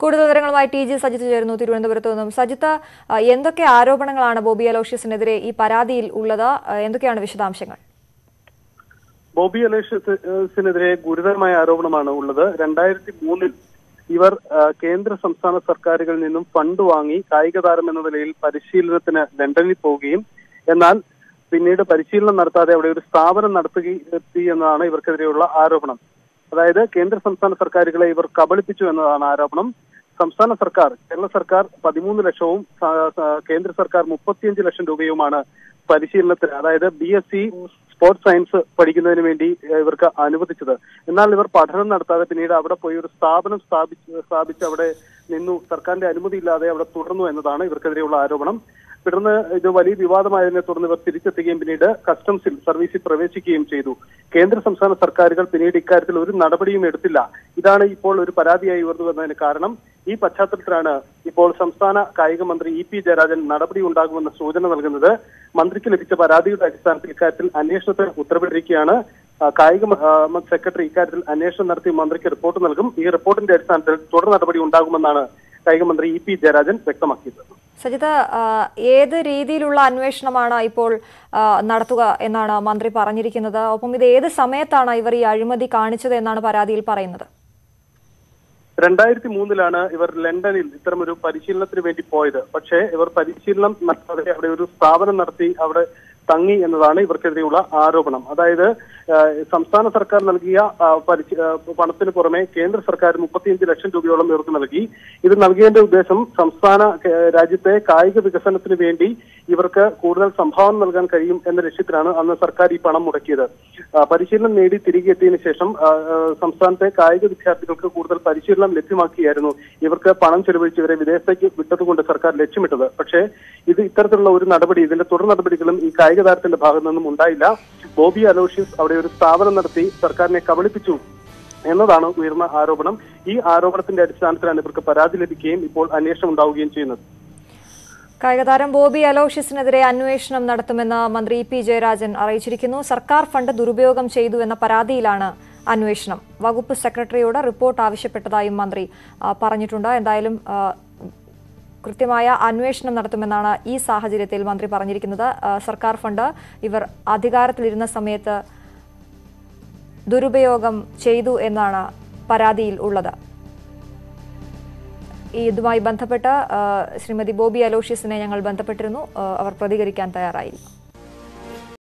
കൂടുതൽ വിവരങ്ങളുമായി T G Sajith ചേരുന്നു തിരുവനന്തപുരത്ത് നിന്നും സജിത്ത് ആ, എന്തൊക്കെ ആരോപണങ്ങളാണ് ബോബി അലോഷ്യസിനെതിരെ ഈ പരാതിയിൽ ഉള്ളത് ആ, എന്തൊക്കെയാണ് വിശദാംശങ്ങൾ ബോബി അലേഷ്യസിനെതിരെ ഗുരുതരമായ ആരോപണമാണ് ഉള്ളത് രണ്ടായിരത്തി മൂന്നിൽ ഇവർ ആ, കേന്ദ്ര സംസ്ഥാന സർക്കാരുകളിൽ നിന്നും ഫണ്ട് വാങ്ങി കായിക താരം എന്ന നിലയിൽ പരിശീലനത്തിന് ലണ്ടനിൽ പോവുകയും എന്നാൽ പിന്നീട് പരിശീലനം നടത്താതെ അവിടെ ഒരു സ്ഥാപനം നടത്തുകയെത്തി എന്നതാണ് ഇവർക്കെതിരെയുള്ള ആരോപണം അതായത് കേന്ദ്ര സംസ്ഥാന സർക്കാരുകളെ ഇവർ കബളിപ്പിച്ചു എന്നതാണ് ആരോപണം സംസ്ഥാന സർക്കാർ കേരള സർക്കാർ പതിമൂന്ന് ലക്ഷവും സ- സ- കേന്ദ്ര സർക്കാർ മുപ്പത്തിയഞ്ച് ലക്ഷം രൂപയുമാണ് പരിശീലനത്തിന് അതായത് B S C sports science പഠിക്കുന്നതിന് വേണ്ടി ഏഹ്, ഇവർക്ക് അനുവദിച്ചത് എന്നാൽ ഇവർ പഠനം നടത്താതെ പിന്നീട് അവിടെ പോയി ഒരു സ്ഥാപനം സ്ഥാപിച്ച് സ്ഥാപിച്ച് അവിടെ നിന്നു സർക്കാരിന്റെ അനുമതി ഇല്ലാതെ അവിടെ തുടർന്നു എന്നതാണ് ഇവർക്കെതിരെയുള്ള ആരോപണം തുടർന്ന് ഇത് വലിയ വിവാദമായതിനെ തുടർന്ന് ഇവർ തിരിച്ചെത്തുകയും പിന്നീട് കസ്റ്റംസിൽ സർവീസിൽ പ്രവേശിക്കുകയും ചെയ്തു കേന്ദ്ര സംസ്ഥാന സർക്കാരുകൾ പിന്നീട് ഇക്കാര്യത്തിൽ ഒരു നടപടിയും എടുത്തില്ല ഇതാണ് ഇപ്പോൾ ഒരു പരാതിയായി ഉയർന്നു വന്നതിന് കാരണം ഈ പശ്ചാത്തലത്തിലാണ് ഇപ്പോൾ സംസ്ഥാന കായിക മന്ത്രി ഇ പി ജയരാജൻ നടപടി ഉണ്ടാകുമെന്ന സൂചന നൽകുന്നത് മന്ത്രിക്ക് ലഭിച്ച പരാതിയുടെ അടിസ്ഥാനത്തിൽ ഇക്കാര്യത്തിൽ അന്വേഷണത്തിന് ഉത്തരവിട്ടിരിക്കുകയാണ് ആ, കായിക മ- ആ, മ- സെക്രട്ടറി ഇക്കാര്യത്തിൽ അന്വേഷണം നടത്തി മന്ത്രിക്ക് റിപ്പോർട്ട് നൽകും ഈ റിപ്പോർട്ടിന്റെ അടിസ്ഥാനത്തിൽ തുടർ നടപടി ഉണ്ടാകുമെന്നാണ് കായിക മന്ത്രി ഇ പി ജയരാജൻ വ്യക്തമാക്കിയത് സജിത്ത് ആ, ഏത് രീതിയിലുള്ള അന്വേഷണമാണ് ഇപ്പോൾ ആ, നടത്തുക എന്നാണ് മന്ത്രി പറഞ്ഞിരിക്കുന്നത് ഒപ്പം ഇത് ഏത് സമയത്താണ് ഇവർ ഈ അഴിമതി കാണിച്ചത് എന്നാണ് പരാതിയിൽ പറയുന്നത് രണ്ടായിരത്തി മൂന്നിലാണ് ഇവർ ലണ്ടനിൽ ഇത്തരമൊരു പരിശീലനത്തിന് വേണ്ടി പോയത് പക്ഷേ ഇവർ പരിശീലനം നടത്താതെ അവിടെ ഒരു സ്ഥാപനം നടത്തി അവിടെ തങ്ങി എന്നതാണ് ഇവർക്കെതിരെയുള്ള ആരോപണം അതായത് ആ, സംസ്ഥാന സർക്കാർ നൽകിയ ആ, പരിശീ- ആ, പണത്തിന് പുറമെ കേന്ദ്ര സർക്കാർ മുപ്പത്തിയഞ്ച് ലക്ഷം രൂപയോളം ഇവർക്ക് നൽകി ഇത് നൽകിയതിന്റെ ഉദ്ദേശം സംസ്ഥാന ഏ, രാജ്യത്തെ കായിക വികസനത്തിന് വേണ്ടി ഇവർക്ക് കൂടുതൽ സംഭാവന നൽകാൻ കഴിയും എന്ന ലക്ഷ്യത്തിലാണ് അന്ന് സർക്കാർ ഈ പണം മുടക്കിയത് ആ, പരിശീലനം നേടി തിരികെ എത്തിയതിനു ശേഷം ആ, ആ, സംസ്ഥാനത്തെ കായിക വിദ്യാർത്ഥികൾക്ക് കൂടുതൽ പരിശീലനം ലഭ്യമാക്കിയായിരുന്നു ഇവർക്ക് പണം ചെലവഴിച്ച് ഇവരെ വിദേശത്തേക്ക് വിട്ടതുകൊണ്ട് സർക്കാർ ലക്ഷ്യമിട്ടത് പക്ഷേ ഇത് ഇത്തരത്തിലുള്ള ഒരു നടപടി ഇതിന്റെ തുടർ നടപടികളും ഈ കായിക താരത്തിന്റെ ഭാഗത്തു നിന്നും ഉണ്ടായില്ല ബോബി അലോഷ്യസ് അവിടെ ഒരു സ്ഥാപനം നടത്തി സർക്കാരിനെ കബളിപ്പിച്ചു എന്നതാണ് ഉയർന്ന ആരോപണം ഈ ആരോപണത്തിന്റെ അടിസ്ഥാനത്തിലാണ് ഇവർക്ക് പരാതി ലഭിക്കുകയും ഇപ്പോൾ അന്വേഷണം ഉണ്ടാവുകയും ചെയ്യുന്നത് കായികതാരം ബോബി അലോഷ്യസിനെതിരെ അന്വേഷണം നടത്തുമെന്ന് മന്ത്രി ഇ പി ജയരാജൻ അറിയിച്ചിരിക്കുന്നു സർക്കാർ ഫണ്ട് ദുരുപയോഗം ചെയ്തു എന്ന പരാതിയിലാണ് അന്വേഷണം വകുപ്പ് സെക്രട്ടറിയോട് റിപ്പോർട്ട് ആവശ്യപ്പെട്ടതായും മന്ത്രി ആ, പറഞ്ഞിട്ടുണ്ട് എന്തായാലും ആ, കൃത്യമായ അന്വേഷണം നടത്തുമെന്നാണ് ഈ സാഹചര്യത്തിൽ മന്ത്രി പറഞ്ഞിരിക്കുന്നത് ആ, സർക്കാർ ഫണ്ട് ഇവർ അധികാരത്തിലിരുന്ന സമയത്ത് ദുരുപയോഗം ചെയ്തു എന്നാണ് പരാതിയിൽ ഉള്ളത് ഈ ഇതുമായി ബന്ധപ്പെട്ട് ആ, ശ്രീമതി ബോബി അലോഷ്യസിനെ ഞങ്ങൾ ബന്ധപ്പെട്ടിരുന്നു ആ, അവർ പ്രതികരിക്കാൻ തയ്യാറായില്ല